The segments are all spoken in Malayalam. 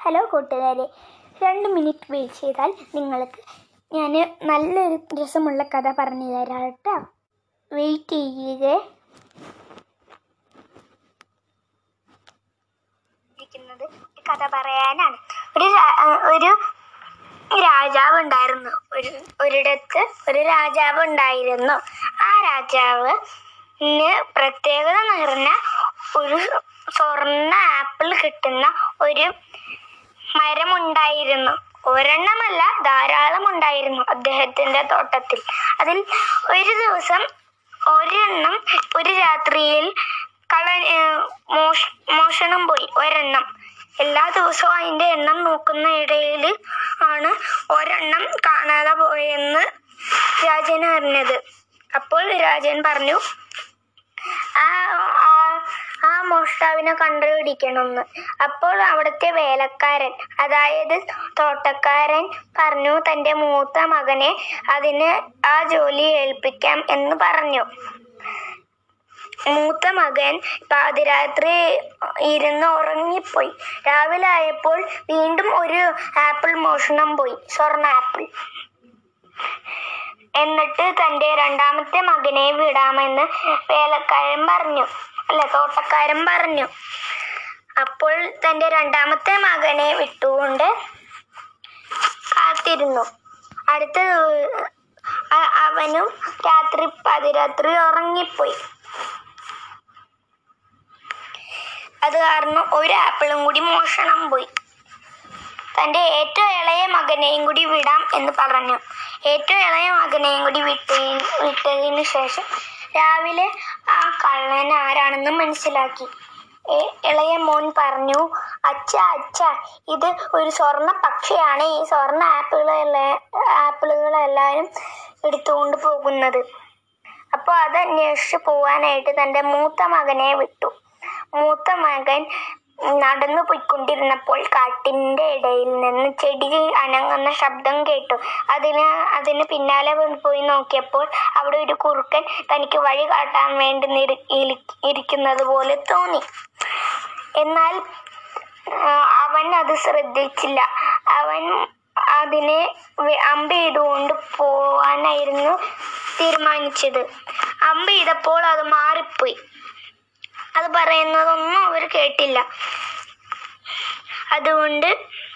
ഹലോ കൂട്ടുകാരെ രണ്ട് മിനിറ്റ് വെയിറ്റ് ചെയ്താൽ നിങ്ങൾക്ക് ഞാൻ നല്ലൊരു രസമുള്ള കഥ പറഞ്ഞു തരാം കേട്ടോ വെയിറ്റ് ചെയ്യുക ഇരിക്കുന്നത് ഒരു കഥ പറയാനാണ് ഒരു രാ- ആ, ഒരു രാജാവ് ഉണ്ടായിരുന്നു ഒരു ഒരിടത്ത് ഒരു രാജാവ് ഉണ്ടായിരുന്നു ആ രാജാവ് പ്രത്യേകത നിറഞ്ഞ ഒരു സ്വർണ്ണ ആപ്പിൾ കിട്ടുന്ന ഒരു മരമുണ്ടായിരുന്നു ഒരെണ്ണമല്ല ധാരാളം ഉണ്ടായിരുന്നു അദ്ദേഹത്തിന്റെ തോട്ടത്തിൽ അതിൽ ഒരു ദിവസം ഒരെണ്ണം ഒരു രാത്രിയിൽ കള ഏർ മോഷ മോഷണം പോയി ഒരെണ്ണം എല്ലാ ദിവസവും അതിന്റെ എണ്ണം നോക്കുന്ന ഇടയിൽ ആണ് ഒരെണ്ണം കാണാതെ പോയെന്ന് രാജൻ അറിഞ്ഞത് അപ്പോൾ രാജൻ പറഞ്ഞു ആ ആ- ആ മോഷ്ടാവിനെ കണ്ടുപിടിക്കണമെന്ന് അപ്പോൾ അവിടുത്തെ വേലക്കാരൻ അതായത് തോട്ടക്കാരൻ പറഞ്ഞു തന്റെ മൂത്ത മകനെ അതിന് ആ ജോലി ഏൽപ്പിക്കാം എന്ന് പറഞ്ഞു മൂത്ത മകൻ പാതിരാത്രി ഇരുന്ന് ഉറങ്ങിപ്പോയി രാവിലെ ആയപ്പോൾ വീണ്ടും ഒരു ആപ്പിൾ മോഷണം പോയി സ്വർണ്ണ ആപ്പിൾ എന്നിട്ട് തന്റെ രണ്ടാമത്തെ മകനെ വിടാമെന്ന് വേലക്കാരൻ പറഞ്ഞു അല്ല തോട്ടക്കാരൻ പറഞ്ഞു അപ്പോൾ തന്റെ രണ്ടാമത്തെ മകനെ വിട്ടുകൊണ്ട് കാത്തിരുന്നു അടുത്ത ദിവ- അ- അവനും രാത്രി പതിരാത്രി ഉറങ്ങിപ്പോയി അത് കാരണം ഒരു ആപ്പിളും കൂടി മോഷണം പോയി തന്റെ ഏറ്റവും ഇളയ മകനെയും കൂടി വിടാം എന്ന് പറഞ്ഞു ഏറ്റവും ഇളയ മകനെയും കൂടി വിട്ട് വിട്ടതിന് ശേഷം രാവിലെ ആ കള്ളൻ ആരാണെന്ന് മനസ്സിലാക്കി ഏ- ഇളയ മോൻ പറഞ്ഞു അച്ഛ അച്ഛ ഇത് ഒരു സ്വർണ്ണ പക്ഷിയാണ് ഈ സ്വർണ്ണ ആപ്പിളുകളെ ആപ്പിളുകളെല്ലാവരും എടുത്തുകൊണ്ട് പോകുന്നത് അപ്പോൾ അത് അന്വേഷിച്ച് പോവാനായിട്ട് തന്റെ മൂത്ത മകനെ വിട്ടു മൂത്ത മകൻ നടന്നു പോയിക്കൊണ്ടിരുന്നപ്പോൾ കാട്ടിന്റെ ഇടയിൽ നിന്ന് ചെടി അനങ്ങുന്ന ശബ്ദം കേട്ടു അതിന് അതിന് പിന്നാലെ വന്ന് പോയി നോക്കിയപ്പോൾ അവിടെ ഒരു കുറുക്കൻ തനിക്ക് വഴി കാട്ടാൻ വേണ്ടി നിരി- ഇരി- ഇരിക്കുന്നത് പോലെ തോന്നി എന്നാൽ ആ, അവൻ അത് ശ്രദ്ധിച്ചില്ല അവൻ അതിനെ വെ- അമ്പ് ചെയ്തുകൊണ്ട് പോവാനായിരുന്നു തീരുമാനിച്ചത് അമ്പ് ചെയ്തപ്പോൾ അത് മാറിപ്പോയി അത് പറയുന്നതൊന്നും അവർ കേട്ടില്ല അതുകൊണ്ട്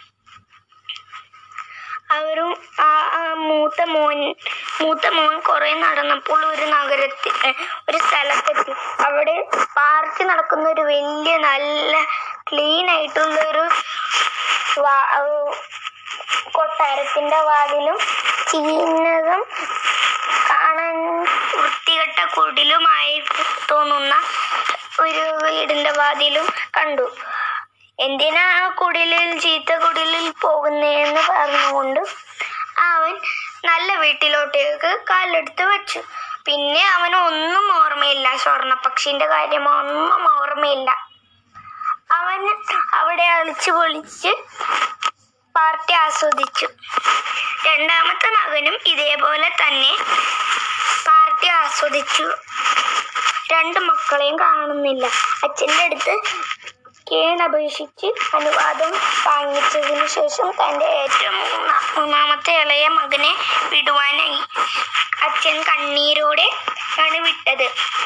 അവരും ആ ആ മൂത്ത മോൻ മൂത്ത മോൻ കുറെ നടന്നപ്പോൾ ഒരു നഗരത്തിൽ ഏ, ഒരു സ്ഥലത്തെത്തി അവിടെ പാർട്ടി നടക്കുന്ന ഒരു വലിയ നല്ല ക്ലീൻ ആയിട്ടുള്ള ഒരു വാ- ഏ, കൊട്ടാരത്തിന്റെ വാതിലും ചീഞ്ഞതും കാണാൻ വൃത്തികെട്ട കുടിലുമായി തോന്നുന്ന ഒരു വീടിന്റെ വാതിലും കണ്ടു എന്തിനാ ആ കുടിലിൽ ചീത്ത കുടിലിൽ പോകുന്നതെന്ന് പറഞ്ഞുകൊണ്ട് അവൻ നല്ല വീട്ടിലോട്ടേക്ക് കാലെടുത്ത് വെച്ചു പിന്നെ അവന് ഒന്നും ഓർമ്മയില്ല സ്വർണപക്ഷിന്റെ കാര്യം ഒന്നും ഓർമ്മയില്ല അവൻ അവിടെ അളിച്ചു പൊളിച്ച് പാർട്ടി ആസ്വദിച്ചു രണ്ടാമത്തെ മകനും ഇതേപോലെ തന്നെ പാർട്ടി ആസ്വദിച്ചു രണ്ട് മക്കളെയും കാണുന്നില്ല അച്ഛൻ്റെ അടുത്ത് കേണപേക്ഷിച്ച് അനുവാദം വാങ്ങിച്ചതിന് ശേഷം തൻ്റെ ഏറ്റവും മൂന്നാ- മൂന്നാമത്തെ ഇളയ മകനെ വിടുവാനായി അച്ഛൻ കണ്ണീരോടെ ആണ് വിട്ടത്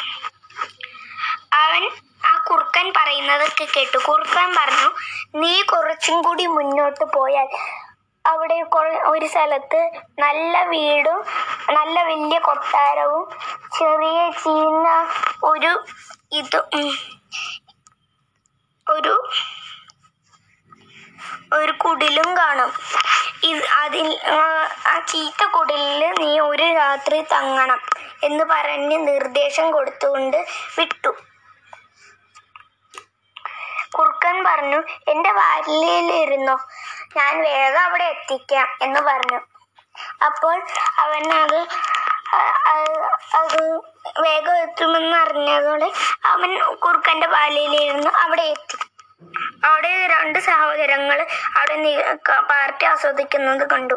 അവൻ ആ കുറുക്കൻ പറയുന്നതൊക്കെ കേട്ടു കുറുക്കൻ പറഞ്ഞു നീ കുറച്ചും കൂടി മുന്നോട്ട് പോയാൽ അവിടെ കൊ- ഒരു സ്ഥലത്ത് നല്ല വീടും നല്ല വലിയ കൊട്ടാരവും ചെറിയ ചീന ഒരു ഇത് ഉം, ഒരു ഒരു കുടിലും കാണും ഇത് അതിൽ ആ, ആ ചീത്ത കുടിലിൽ നീ ഒരു രാത്രി തങ്ങണം എന്ന് പറഞ്ഞ് നിർദ്ദേശം കൊടുത്തുകൊണ്ട് വിട്ടു കുറുക്കൻ പറഞ്ഞു എന്റെ വാലിലിരുന്നോ ഞാൻ വേഗം അവിടെ എത്തിക്കാം എന്ന് പറഞ്ഞു അപ്പോൾ അവൻ അത് അ- അ- അത് വേഗം എത്തുമെന്ന് അറിഞ്ഞതോടെ അവൻ കുറുക്കന്റെ വാലിലിരുന്ന് അവിടെ എത്തി അവിടെ രണ്ട് സഹോദരങ്ങൾ അവിടെ നി- ക- പാർട്ടി ആസ്വദിക്കുന്നത് കണ്ടു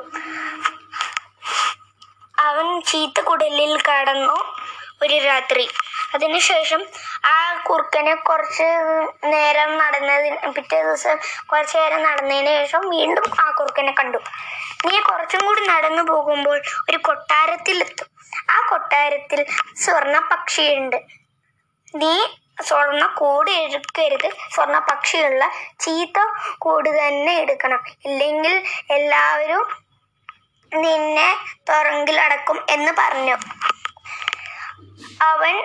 അവൻ ചീത്ത കുടലിൽ കടന്നു ഒരു രാത്രി അതിനുശേഷം ആ കുറുക്കനെ കുറച്ച് നേരം നടന്നതിന് പിറ്റേ ദിവസം കുറച്ച് നേരം നടന്നതിന് ശേഷം വീണ്ടും ആ കുറുക്കനെ കണ്ടു നീ കുറച്ചും കൂടി നടന്നു പോകുമ്പോൾ ഒരു കൊട്ടാരത്തിലെത്തും ആ കൊട്ടാരത്തിൽ സ്വർണ്ണ പക്ഷിയുണ്ട് നീ സ്വർണ്ണ കൂട് എടുക്കരുത് സ്വർണ്ണ പക്ഷിയുള്ള ചീത്ത കൂട് തന്നെ എടുക്കണം ഇല്ലെങ്കിൽ എല്ലാവരും നിന്നെ തുറങ്കിലടക്കും എന്ന് പറഞ്ഞു അവൻ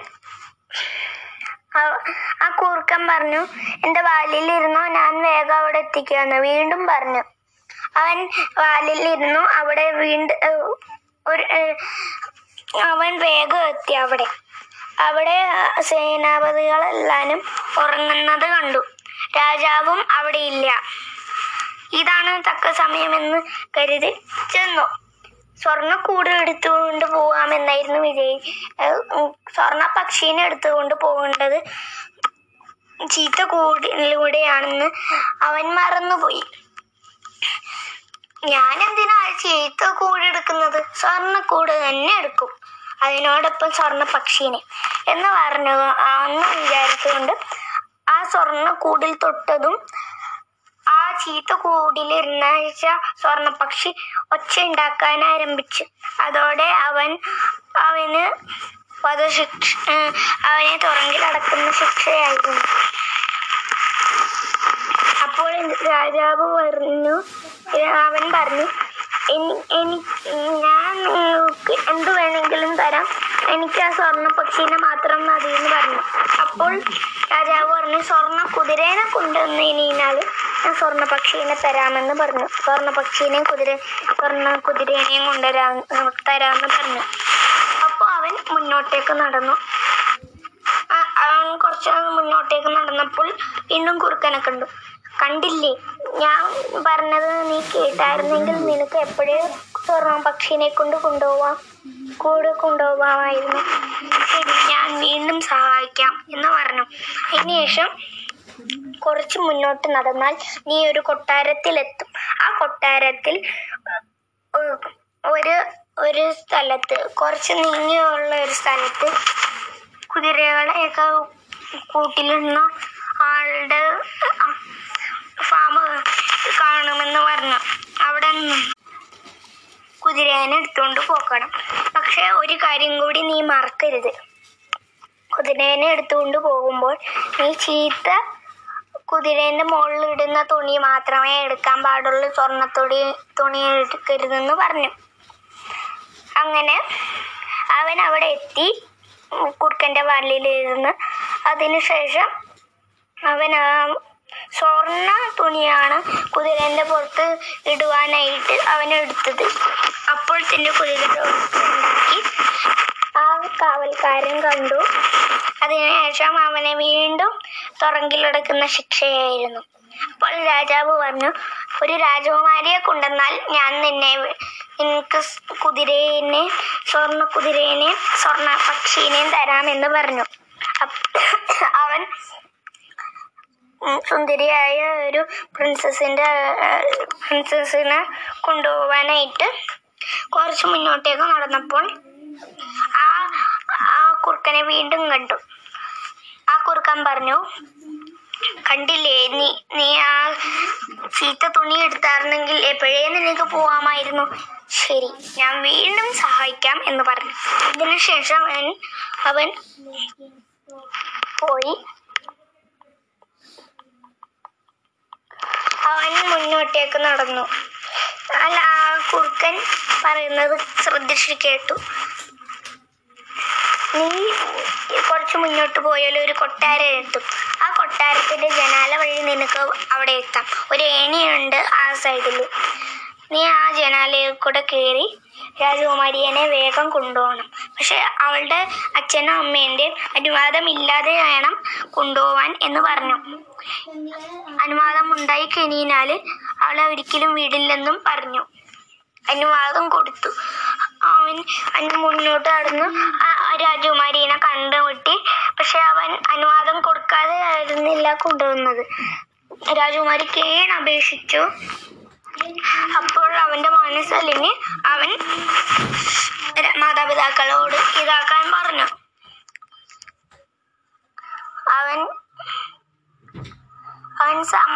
അവ- ആ കൂർക്കൻ പറഞ്ഞു എന്റെ വാലിലിരുന്നോ ഞാൻ വേഗം അവിടെ എത്തിക്കാന്ന് വീണ്ടും പറഞ്ഞു അവൻ വാലിലിരുന്നു അവിടെ വീണ്ടും ഏഹ്, ഒരു ഏഹ്, അവൻ വേഗം എത്തി അവിടെ അവിടെ സേനാപതികളെല്ലാരും ഉറങ്ങുന്നത് കണ്ടു രാജാവും അവിടെ ഇല്ല ഇതാണ് തക്ക സമയമെന്ന് കരുതി ചെന്നു സ്വർണ്ണക്കൂട് എടുത്തുകൊണ്ട് പോവാമെന്നായിരുന്നു വിജയ് ഏഹ് ഉം സ്വർണ്ണ പക്ഷീനെ എടുത്തുകൊണ്ട് പോകേണ്ടത് ചീത്ത കൂടിലൂടെയാണെന്ന് അവൻ മറന്നുപോയി ഞാൻ എന്തിനാ ചീത്ത കൂട് എടുക്കുന്നത് സ്വർണ്ണക്കൂട് തന്നെ എടുക്കും അതിനോടൊപ്പം സ്വർണ്ണ പക്ഷീനെ എന്ന് പറഞ്ഞു എന്ന് വിചാരിച്ചുകൊണ്ട് ആ സ്വർണ്ണക്കൂടിൽ തൊട്ടതും ആ ചീത്ത കൂടിലിരുന്ന സ്വർണപക്ഷി ഒച്ച ഉണ്ടാക്കാൻ ആരംഭിച്ചു അതോടെ അവൻ അവന് വധശിക്ഷ ഏഹ് അവനെ തുറങ്കിലടക്കുന്ന ശിക്ഷയായിരുന്നു അപ്പോൾ രാജാവ് പറഞ്ഞു ഏഹ് അവൻ പറഞ്ഞു "എനി- എനിക്ക് ഞാൻ നിങ്ങൾക്ക് എന്ത് വേണമെങ്കിലും തരാം എനിക്ക് ആ സ്വർണ്ണ പക്ഷീനെ മാത്രം മതി എന്ന് പറഞ്ഞു അപ്പോൾ രാജാവ് പറഞ്ഞു സ്വർണ്ണ കുതിരേനെ കൊണ്ടുവന്നതിനാൽ ഞാൻ സ്വർണ്ണ പക്ഷീനെ തരാമെന്ന് പറഞ്ഞു സ്വർണ്ണ പക്ഷീനെയും കുതിര സ്വർണ്ണ കുതിരേനെയും കൊണ്ടുവരാ തരാമെന്ന് പറഞ്ഞു അപ്പോൾ അവൻ മുന്നോട്ടേക്ക് നടന്നു ആ- അവൻ കുറച്ച് മുന്നോട്ടേക്ക് നടന്നപ്പോൾ വീണ്ടും കുറുക്കനെ കണ്ടു കണ്ടില്ലേ ഞാൻ പറഞ്ഞത് നീ കേട്ടായിരുന്നെങ്കിൽ നിനക്ക് എപ്പോഴേ സ്വർണ്ണ പക്ഷിനെ കൊണ്ട് കൊണ്ടുപോവാം കൂടെ കൊണ്ടുപോവാമായിരുന്നു ശരി ഞാൻ വീണ്ടും സഹായിക്കാം എന്ന് പറഞ്ഞു അതിനുശേഷം കുറച്ച് മുന്നോട്ട് നടന്നാൽ നീ ഒരു കൊട്ടാരത്തിലെത്തും ആ കൊട്ടാരത്തിൽ ഏഹ്, ഒരു ഒരു സ്ഥലത്ത് കുറച്ച് നീങ്ങിയുള്ള ഒരു സ്ഥലത്ത് കുതിരകളെയൊക്കെ കൂട്ടിലിരുന്ന ആളുടെ ഫാം കാണുമെന്ന് പറഞ്ഞു അവിടെ നിന്നും കുതിരേനെ എടുത്തുകൊണ്ട് പോക്കണം പക്ഷെ ഒരു കാര്യം കൂടി നീ മറക്കരുത് കുതിരേനെ എടുത്തുകൊണ്ട് പോകുമ്പോൾ നീ ചീത്ത കുതിരേന്റെ മുകളിൽ ഇടുന്ന തുണി മാത്രമേ എടുക്കാൻ പാടുള്ളൂ സ്വർണ്ണത്തുണി തുണി എടുക്കരുതെന്ന് പറഞ്ഞു അങ്ങനെ അവൻ അവിടെ എത്തി ഉം, കുറുക്കന്റെ വാലിലിരുന്ന് അതിനുശേഷം അവൻ ആ സ്വർണ്ണ തുണിയാണ് കുതിരന്റെ പുറത്ത് ഇടുവാനായിട്ട് അവൻ എടുത്തത് അപ്പോൾ തന്നെ കുതിര ഉണ്ടാക്കി ആ കാവൽക്കാരൻ കണ്ടു അതിനുശേഷം അവനെ വീണ്ടും തുറങ്കിലടക്കുന്ന ശിക്ഷയായിരുന്നു അപ്പോൾ രാജാവ് പറഞ്ഞു ഒരു രാജകുമാരിയെ കൊണ്ടുവന്നാൽ ഞാൻ നിന്നെ വി- നിനക്ക് സ് കുതിരേനെ സ്വർണ്ണ കുതിരേനെ സ്വർണ്ണ പക്ഷീനെയും തരാമെന്ന് പറഞ്ഞു അപ്പ- അവൻ ഉം, സുന്ദരിയായ ഒരു പ്രിൻസസിന്റെ പ്രിൻസസിനെ കൊണ്ടുപോവാനായിട്ട് കുറച്ച് മുന്നോട്ടേക്ക് നടന്നപ്പോൾ ആ ആ കുറുക്കനെ വീണ്ടും കണ്ടു ആ കുറുക്കൻ പറഞ്ഞു കണ്ടില്ലേ നീ നീ ആ ചീത്ത തുണി എടുത്തായിരുന്നെങ്കിൽ എപ്പോഴേ നിനക്ക് പോവാമായിരുന്നു ശരി ഞാൻ വീണ്ടും സഹായിക്കാം എന്ന് പറഞ്ഞു ഇതിനുശേഷം അവൻ അവൻ പോയി അവൻ മുന്നോട്ടേക്ക് നടന്നു അല്ല ആ കുറുക്കൻ പറയുന്നത് ശ്രദ്ധിച്ചു കേട്ടു നീ കുറച്ച് മുന്നോട്ട് പോയാൽ ഒരു കൊട്ടാരം എത്തും ആ കൊട്ടാരത്തിന്റെ ജനാല വഴി നിനക്ക് അവിടെ എത്താം ഒരു ഏണിയുണ്ട് ആ സൈഡിൽ നീ ആ ജനാലയിൽ കൂടെ കയറി രാജകുമാരിയെ വേഗം കൊണ്ടുപോകണം പക്ഷെ അവളുടെ അച്ഛനും അമ്മേൻ്റെയും അനുവാദമില്ലാതെ വേണം കൊണ്ടുപോവാൻ എന്ന് പറഞ്ഞു അനുവാദം ഉണ്ടായി കഴിഞ്ഞാൽ അവളെ ഒരിക്കലും വിടില്ലെന്നും പറഞ്ഞു അനുവാദം കൊടുത്തു അവൻ അവൻ മുന്നോട്ട് നടന്നു ആ ആ രാജകുമാരീനെ കണ്ടുമുട്ടി പക്ഷെ അവൻ അനുവാദം കൊടുക്കാതെ ആയിരുന്നില്ല കൊണ്ടുവന്നത് രാജകുമാരി കേൺ അപേക്ഷിച്ചു അപ്പോൾ അവന്റെ മനസ്സലിന് അവൻ ര- മാതാപിതാക്കളോട് ഇതാക്കാൻ പറഞ്ഞു അവൻ അവൻ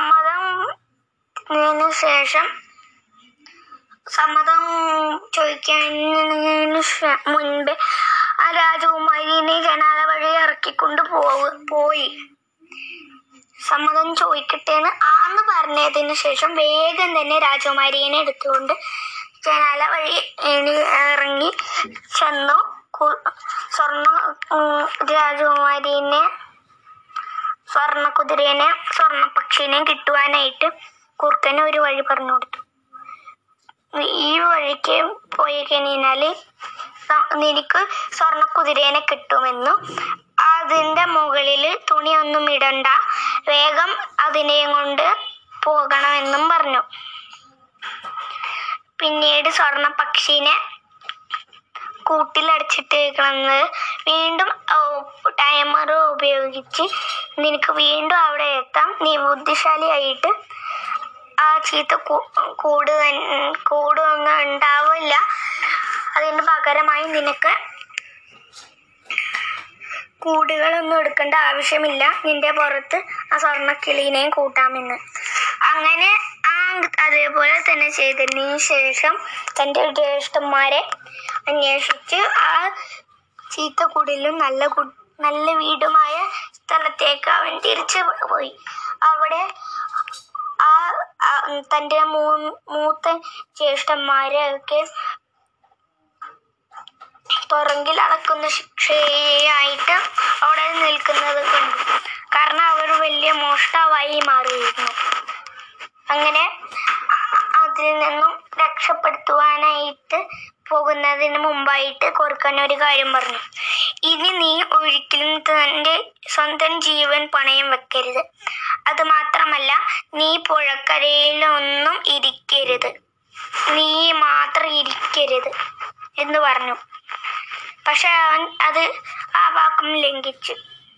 സമ്മതം ശേഷം സമ്മതം ചോദിക്കുന്നതിന് ശേ- മുൻപ് ആ രാജകുമാരിനെ ജനാല വഴി ഇറക്കിക്കൊണ്ട് പോവ് പോയി സമ്മതം ചോദിക്കട്ടെ എന്ന് ആന്ന് പറഞ്ഞതിന് ശേഷം വേഗം തന്നെ രാജകുമാരിയെ എടുത്തുകൊണ്ട് ജനാല വഴി എണി- ഇറങ്ങി ചെന്നു കു- സ്വർണ്ണ ഉം, രാജകുമാരിനെ സ്വർണ്ണ കുതിരേനെ സ്വർണ്ണ പക്ഷിനെ കിട്ടുവാനായിട്ട് കുറുക്കന് ഒരു വഴി പറഞ്ഞു കൊടുത്തു ഈ വഴിക്ക് പോയി കഴിഞ്ഞാല് ന- നിനക്ക് സ്വർണ്ണ കുതിരേനെ കിട്ടുമെന്നും അതിന്റെ മുകളിൽ തുണിയൊന്നും ഇടണ്ട വേഗം അതിനെയും കൊണ്ട് പോകണമെന്നും പറഞ്ഞു പിന്നീട് സ്വർണ്ണ പക്ഷിനെ കൂട്ടിലടച്ചിട്ടേക്കുന്നത് വീണ്ടും ടൈമർ ഉപയോഗിച്ച് നിനക്ക് വീണ്ടും അവിടെ എത്താം നീ ബുദ്ധിശാലിയായിട്ട് ആ ചീത്ത കൂ- കൂട് തൻ- കൂട് ഒന്നും ഉണ്ടാവില്ല അതിന് പകരമായി നിനക്ക് കൂടുകളൊന്നും എടുക്കേണ്ട ആവശ്യമില്ല നിന്റെ പുറത്ത് ആ സ്വർണ്ണക്കിളീനെയും കൂട്ടാമെന്ന് അങ്ങനെ ആ അതേപോലെ തന്നെ ചെയ്തതിന് ശേഷം തൻ്റെ ജ്യേഷ്ഠന്മാരെ അന്വേഷിച്ച് ആ ചീത്തക്കുടിലും നല്ല കു നല്ല വീടുമായ സ്ഥലത്തേക്ക് അവൻ തിരിച്ചു പോയി അവിടെ ആ ആ തൻ്റെ മൂ മൂത്ത ജ്യേഷ്ഠന്മാരെ ഒക്കെ തുറങ്കിൽ അടക്കുന്ന ശിക്ഷയായിട്ട് അവിടെ നിൽക്കുന്നത് കണ്ടു കാരണം അവർ വലിയ മോഷ്ടാവായി മാറിയിരുന്നു അങ്ങനെ അതിൽ നിന്നും രക്ഷപ്പെടുത്തുവാനായിട്ട് പോകുന്നതിന് മുമ്പായിട്ട് കുറുക്കൻ ഒരു കാര്യം പറഞ്ഞു ഇനി നീ ഒരിക്കലും തന്റെ സ്വന്തം ജീവൻ പണയം വെക്കരുത് അത് മാത്രമല്ല നീ പുഴക്കരയിലൊന്നും ഇരിക്കരുത് നീ മാത്രം ഇരിക്കരുത് എന്ന് പറഞ്ഞു പക്ഷെ അവൻ അത് ആ വാക്കും ലംഘിച്ചു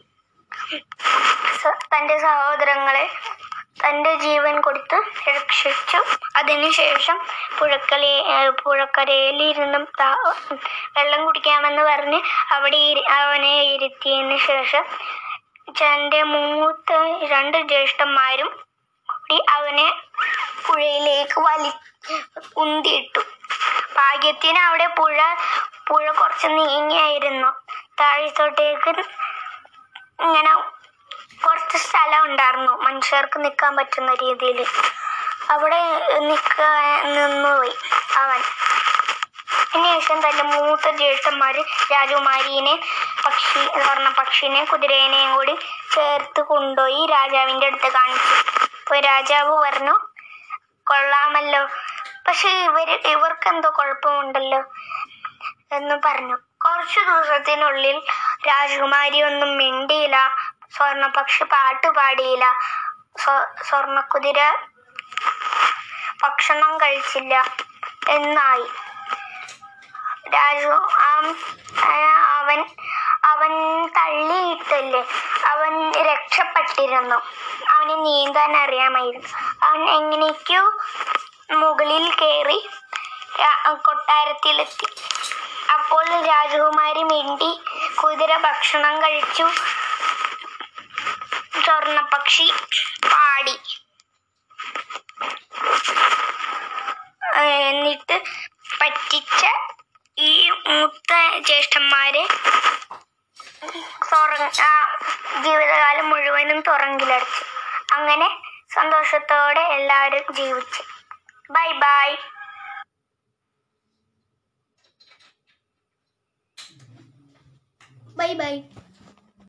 സ- തന്റെ സഹോദരങ്ങളെ തന്റെ ജീവൻ കൊടുത്ത് രക്ഷിച്ചു അതിനുശേഷം പുഴക്കലി ഏഹ് പുഴക്കരയിൽ ഇരുന്നും താ- വെള്ളം കുടിക്കാമെന്ന് പറഞ്ഞ് അവിടെ ഇരി- അവനെ ഇരുത്തിയതിന് ശേഷം തന്റെ മൂത്ത രണ്ട് ജ്യേഷ്ഠന്മാരും കൂടി അവനെ പുഴയിലേക്ക് വലി ഉന്തിയിട്ടു ഭാഗ്യത്തിന് അവിടെ പുഴ പുഴ കുറച്ച് നീങ്ങിയായിരുന്നു താഴത്തോട്ടേക്ക് ഇങ്ങനെ കുറച്ച് സ്ഥലം ഉണ്ടായിരുന്നു മനുഷ്യർക്ക് നിൽക്കാൻ പറ്റുന്ന രീതിയിൽ അവിടെ നിൽക്കാൻ നിന്നുപോയി അവൻ അതിനുശേഷം തന്റെ മൂത്ത ജ്യേഷ്ഠന്മാര് രാജകുമാരീനെ പക്ഷി സ്വർണ്ണ പക്ഷിനെ കുതിരേനെയും കൂടി ചേർത്ത് കൊണ്ടുപോയി രാജാവിന്റെ അടുത്ത് കാണിച്ചു അപ്പൊ രാജാവ് പറഞ്ഞു കൊള്ളാമല്ലോ പക്ഷെ ഇവര് ഇവർക്ക് എന്തോ കുഴപ്പമുണ്ടല്ലോ എന്ന് പറഞ്ഞു കുറച്ചു ദിവസത്തിനുള്ളിൽ രാജകുമാരി ഒന്നും മിണ്ടിയില്ല സ്വർണപക്ഷി പാട്ട് പാടിയില്ല സ്വ- സ്വർണക്കുതിര ഭക്ഷണം കഴിച്ചില്ല എന്നായി രാജു ആ- ആ- അവൻ അവൻ തള്ളിയിട്ടല്ലേ അവൻ രക്ഷപ്പെട്ടിരുന്നു അവന് നീന്താൻ അറിയാമായിരുന്നു അവൻ എങ്ങനെയൊക്കെയോ മുകളിൽ കയറി രാ- കൊട്ടാരത്തിലെത്തി അപ്പോൾ രാജകുമാരി മിണ്ടി കുതിര ഭക്ഷണം കഴിച്ചു സ്വർണപക്ഷി പാടി ഏഹ് എന്നിട്ട് പറ്റിച്ച ഈ മൂത്ത ജ്യേഷ്ഠന്മാരെ തുറ- ആ ജീവിതകാലം മുഴുവനും തുറങ്കിലടച്ചു അങ്ങനെ സന്തോഷത്തോടെ എല്ലാവരും ജീവിച്ചു ബൈ ബൈ ബൈ ബൈ